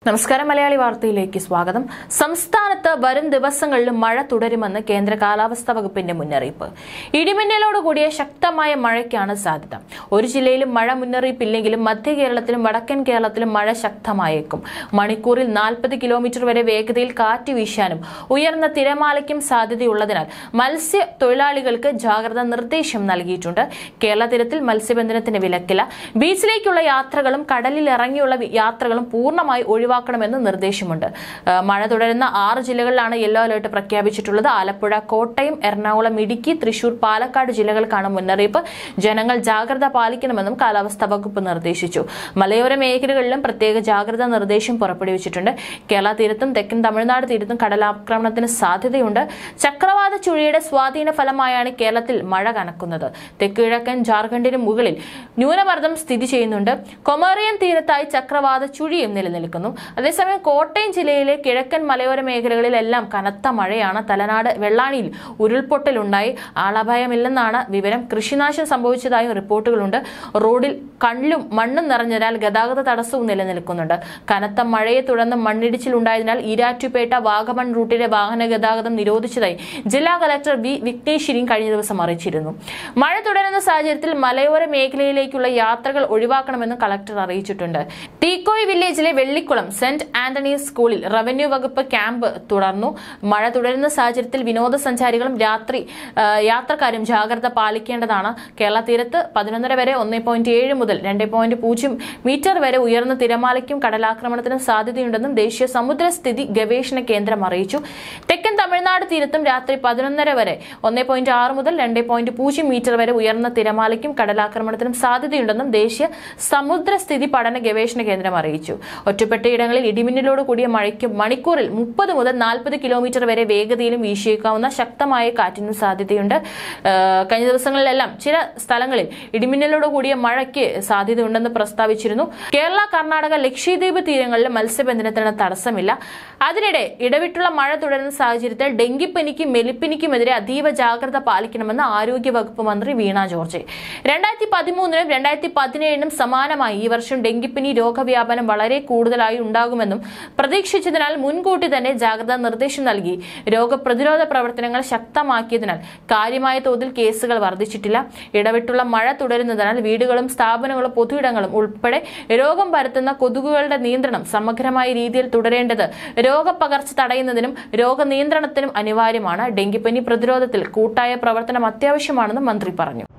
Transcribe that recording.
നമസ്കാരം മലയാളി വാർത്തയിലേക്ക് സ്വാഗതം സംസ്ഥാനത്ത് വരും ദിവസങ്ങളിലും മഴ തുടരുമെന്ന് കേന്ദ്ര കാലാവസ്ഥാ വകുപ്പിന്റെ മുന്നറിയിപ്പ് ഇടിമിന്നലോട് കൂടിയ ശക്തമായ മഴയ്ക്കാണ് സാധ്യത ഒരു ജില്ലയിലും മഴ മുന്നറിയിപ്പില്ലെങ്കിലും മധ്യ കേരളത്തിലും വടക്കൻ കേരളത്തിലും മഴ ശക്തമായേക്കും മണിക്കൂറിൽ നാൽപ്പത് കിലോമീറ്റർ വരെ വേഗതയിൽ കാറ്റ് വീശാനും ഉയർന്ന തിരമാലയ്ക്കും സാധ്യതയുള്ളതിനാൽ മത്സ്യ തൊഴിലാളികൾക്ക് ജാഗ്രതാ നിർദ്ദേശം നൽകിയിട്ടുണ്ട് കേരള തീരത്തിൽ മത്സ്യബന്ധനത്തിന് വിലക്കില്ല ബീച്ചിലേക്കുള്ള യാത്രകളും കടലിൽ ഇറങ്ങിയുള്ള വി- യാത്രകളും പൂർണ്ണമായി ഒഴിവാക്കണമെന്ന് നിർദ്ദേശമുണ്ട് ആ, മഴ തുടരുന്ന ആറ് ജില്ലകളിലാണ് യെല്ലോ അലർട്ട് പ്രഖ്യാപിച്ചിട്ടുള്ളത് ആലപ്പുഴ കോട്ടയം എറണാകുളം ഇടുക്കി തൃശൂർ പാലക്കാട് ജില്ലകൾക്കാണ് മുന്നറിയിപ്പ് ജനങ്ങൾ ജാഗ്രത പാലിക്കണമെന്നും കാലാവസ്ഥാ വകുപ്പ് നിർദ്ദേശിച്ചു മലയോര മേഖലകളിലും പ്രത്യേക ജാഗ്രതാ നിർദ്ദേശം പുറപ്പെടുവിച്ചിട്ടുണ്ട് കേരള തീരത്തും തെക്കൻ തമിഴ്നാട് തീരത്തും കടലാക്രമണത്തിന് സാധ്യതയുണ്ട് ചക്രവാത ചുഴിയുടെ സ്വാധീന ഫലമായാണ് കേരളത്തിൽ മഴ കനക്കുന്നത് തെക്കുകിഴക്കൻ ജാർഖണ്ഡിന് മുകളിൽ ന്യൂനമർദ്ദം സ്ഥിതി ചെയ്യുന്നുണ്ട് കൊമേറിയൻ തീരത്തായി ചക്രവാത ചുഴിയും നിലനിൽക്കുന്നു അതേസമയം കോട്ടയം ജില്ലയിലെ കിഴക്കൻ മലയോര മേഖലകളിലെല്ലാം കനത്ത മഴയാണ് തലനാട് വെള്ളാണിയിൽ ഉരുൾപൊട്ടലുണ്ടായി ആളപായമില്ലെന്നാണ് വിവരം കൃഷിനാശം സംഭവിച്ചതായും റിപ്പോർട്ടുകളുണ്ട് റോഡിൽ കല്ലും മണ്ണും നിറഞ്ഞതിനാൽ ഗതാഗത തടസ്സവും നിലനിൽക്കുന്നുണ്ട് കനത്ത മഴയെ തുടർന്ന് മണ്ണിടിച്ചിലുണ്ടായതിനാൽ ഈരാറ്റുപേട്ട വാഗമൺ റൂട്ടിലെ വാഹന ഗതാഗതം നിരോധിച്ചതായി ജില്ലാ കലക്ടർ വി വിഘ്നേശ്വരിയും കഴിഞ്ഞ ദിവസം അറിയിച്ചിരുന്നു മഴ തുടരുന്ന സാഹചര്യത്തിൽ മലയോര മേഖലയിലേക്കുള്ള യാത്രകൾ ഒഴിവാക്കണമെന്ന് കളക്ടർ അറിയിച്ചിട്ടുണ്ട് തീക്കോയ് വില്ലേജിലെ വെള്ളിക്കുളം സെന്റ് ആന്റണീസ് സ്കൂളിൽ റവന്യൂ വകുപ്പ് ക്യാമ്പ് തുടർന്നു മഴ തുടരുന്ന സാഹചര്യത്തിൽ വിനോദസഞ്ചാരികളും രാത്രി ആ, യാത്രക്കാരും ജാഗ്രത പാലിക്കേണ്ടതാണ് കേരള തീരത്ത് പതിനൊന്നര വരെ ഒന്നേ പോയിന്റ് ഏഴ് മുതൽ രണ്ട് പോയിന്റ് പൂജ്യം മീറ്റർ വരെ ഉയർന്ന തിരമാലയ്ക്കും കടലാക്രമണത്തിനും സാധ്യതയുണ്ടെന്നും ദേശീയ സമുദ്രസ്ഥിതി ഗവേഷണ കേന്ദ്രം അറിയിച്ചു തെക്കൻ തമിഴ്നാട് തീരത്തും രാത്രി പതിനൊന്നര വരെ ഒന്നേ പോയിന്റ് ആറ് മുതൽ രണ്ട് പോയിന്റ് പൂജ്യം മീറ്റർ വരെ ഉയർന്ന തിരമാലയ്ക്കും കടലാക്രമണത്തിനും സാധ്യതയുണ്ടെന്നും ദേശീയ സമുദ്രസ്ഥിതി പഠന ഗവേഷണ കേന്ദ്രം അറിയിച്ചു ഒറ്റപ്പെട്ടയിടങ്ങളിൽ ഇടിമിന്നലോട് കൂടിയ മഴയ്ക്കും മണിക്കൂറിൽ മുപ്പത് മുതൽ നാൽപ്പത് കിലോമീറ്റർ വരെ വേഗതയിലും വീശിയേക്കാവുന്ന ശക്തമായ കാറ്റിനും സാധ്യതയുണ്ട് ആ, കഴിഞ്ഞ ദിവസങ്ങളിലെല്ലാം ചില സ്ഥലങ്ങളിൽ ഇടിമിന്നലോട് കൂടിയ മഴയ്ക്ക് സാധ്യതയുണ്ടെന്ന് പ്രസ്താവിച്ചിരുന്നു കേരള കർണാടക ലക്ഷദ്വീപ് തീരങ്ങളിൽ മത്സ്യബന്ധനത്തിന് തടസ്സമില്ല അതിനിടെ ഇടവിട്ടുള്ള മഴ തുടരുന്ന സാഹചര്യത്തിൽ ഡെങ്കിപ്പനിക്കും മെലിപ്പനിക്കുമെതിരെ അതീവ ജാഗ്രത പാലിക്കണമെന്ന് ആരോഗ്യ വകുപ്പ് മന്ത്രി വീണ ജോർജ് രണ്ടായിരത്തി പതിമൂന്നിനും രണ്ടായിരത്തി പതിനേഴിനും സമാനമായി ഈ വർഷം ഡെങ്കിപ്പനി രോഗവ്യാപനം വളരെ കൂടുതലായി ഉണ്ടാകുമെന്നും പ്രതീക്ഷിച്ചതിനാൽ മുൻകൂട്ടി തന്നെ ജാഗ്രതാ നിർദ്ദേശം നൽകി രോഗപ്രതിരോധ പ്രവർത്തനങ്ങൾ ശക്തമാക്കിയതിനാൽ കാര്യമായ തോതിൽ കേസുകൾ വർദ്ധിച്ചിട്ടില്ല ഇടവിട്ടുള്ള മഴ തുടരുന്നതിനാൽ വീടുകളും സ്ഥാപനങ്ങളും പൊതുയിടങ്ങളും ഉൾപ്പെടെ രോഗം പരത്തുന്ന കൊതുകുകളുടെ നിയന്ത്രണം സമഗ്രമായ രീതിയിൽ തുടരേണ്ടത് രോഗപകർച്ച തടയുന്നതിനും രോഗനിയന്ത്രണത്തിനും അനിവാര്യമാണ് ഡെങ്കിപ്പനി പ്രതിരോധത്തിൽ കൂട്ടായ പ്രവർത്തനം അത്യാവശ്യമാണെന്ന് മന്ത്രി പറഞ്ഞു